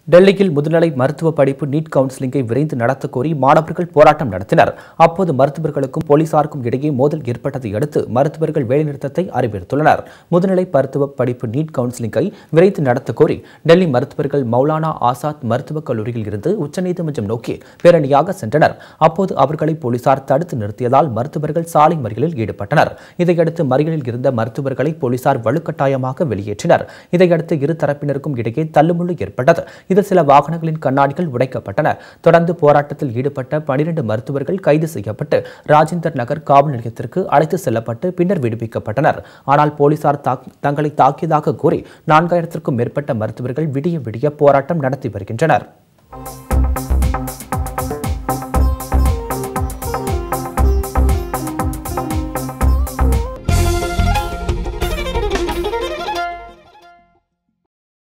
டெல்லியில் முதுநிலை மருத்துவ படிப்பு நீட் கவுன்சிலிங்கை விரைந்து நடத்த கோரி மாணவர்கள் போராட்டம் நடத்தினர் அப்போது மருத்துவர்களுக்கும் போலீசாருக்கும் இடையே மோதல் ஏற்பட்டதை அடுத்து மருத்துவர்கள் வேலைநிறுத்தத்தை அறிவித்துள்ளனர் முதுநிலை மருத்துவ படிப்பு நீட் கவுன்சிலிங்கை விரைந்து நடத்த கோரி டெல்லி மருத்துவர்கள் மௌலானா ஆசாத் மருத்துவக் கல்லூரியில் இருந்து உச்சநீதிமன்றம் நோக்கி பேரணியாக சென்றனர் அப்போது அவர்களை போலீசார் தடுத்து நிறுத்தியதால் மருத்துவர்கள் சாலை மறியலில் ஈடுபட்டனர் இதையடுத்து மறியலில் இருந்த மருத்துவர்களை போலீசார் வலுக்கட்டாயமாக வெளியேற்றினர் இதையடுத்து இரு தரப்பினருக்கும் இடையே தள்ளுமுள்ளு ஏற்பட்டது இதில் சில வாகனங்களின் கண்ணாடிகள் உடைக்கப்பட்டன தொடர்ந்து போராட்டத்தில் ஈடுபட்ட பனிரெண்டு மருத்துவர்கள் கைது செய்யப்பட்டு ராஜேந்தர் நகர் காவல் நிலையத்திற்கு அழைத்து செல்லப்பட்டு பின்னர் விடுவிக்கப்பட்டனர் ஆனால் போலீசார் தாக்- தங்களை தாக்கியதாக கூறி நான்காயிரத்திற்கும் மேற்பட்ட மருத்துவர்கள் விடிய விடிய போராட்டம் நடத்தி வருகின்றனர்